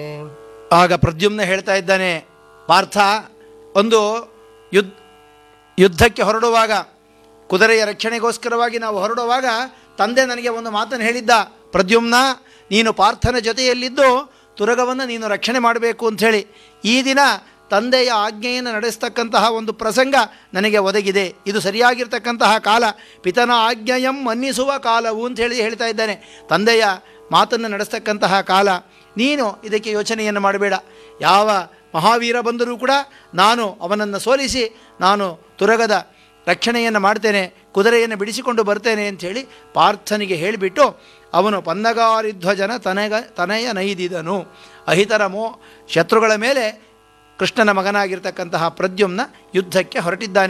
ಆಗ ಪ್ರದ್ಯುಮ್ನ ಹೇಳ್ತಾ ಇದ್ದಾನೆ ಪಾರ್ಥ ಒಂದು ಯುದ್ಧ ಯುದ್ಧಕ್ಕೆ ಹೊರಡುವಾಗ ಕುದುರೆಯ ರಕ್ಷಣೆಗೋಸ್ಕರವಾಗಿ ನಾವು ಹೊರಡುವಾಗ ತಂದೆ ನನಗೆ ಒಂದು ಮಾತನ್ನು ಹೇಳಿದ್ದ ಪ್ರದ್ಯುಮ್ನ ನೀನು ಪಾರ್ಥನ ಜೊತೆಯಲ್ಲಿದ್ದು ತುರಗವನ್ನು ನೀನು ರಕ್ಷಣೆ ಮಾಡಬೇಕು ಅಂಥೇಳಿ ಈ ದಿನ ತಂದೆಯ ಆಜ್ಞೆಯನ್ನು ನಡೆಸ್ತಕ್ಕಂತಹ ಒಂದು ಪ್ರಸಂಗ ನನಗೆ ಒದಗಿದೆ ಇದು ಸರಿಯಾಗಿರ್ತಕ್ಕಂತಹ ಕಾಲ ಪಿತನ ಆಜ್ಞೆಯಂ ಮನ್ನಿಸುವ ಕಾಲವು ಅಂತ ಹೇಳಿ ಹೇಳ್ತಾ ಇದ್ದಾನೆ ತಂದೆಯ ಮಾತನ್ನು ನಡೆಸ್ತಕ್ಕಂತಹ ಕಾಲ ನೀನು ಇದಕ್ಕೆ ಯೋಚನೆಯನ್ನು ಮಾಡಬೇಡ ಯಾವ ಮಹಾವೀರ ಬಂದರೂ ಕೂಡ ನಾನು ಅವನನ್ನು ಸೋಲಿಸಿ ನಾನು ತುರಗದ ರಕ್ಷಣೆಯನ್ನು ಮಾಡ್ತೇನೆ ಕುದುರೆಯನ್ನು ಬಿಡಿಸಿಕೊಂಡು ಬರ್ತೇನೆ ಅಂಥೇಳಿ ಪಾರ್ಥನಿಗೆ ಹೇಳಿಬಿಟ್ಟು ಅವನು ಪನ್ನಗಾರಿಧ್ವಜನ ತನಗ ತನಯ ನೈದಿದನು ಅಹಿತರ ಮೋ ಶತ್ರುಗಳ ಮೇಲೆ ಕೃಷ್ಣನ ಮಗನಾಗಿರ್ತಕ್ಕಂತಹ ಪ್ರದ್ಯುಮ್ನ ಯುದ್ಧಕ್ಕೆ ಹೊರಟಿದ್ದಾನೆ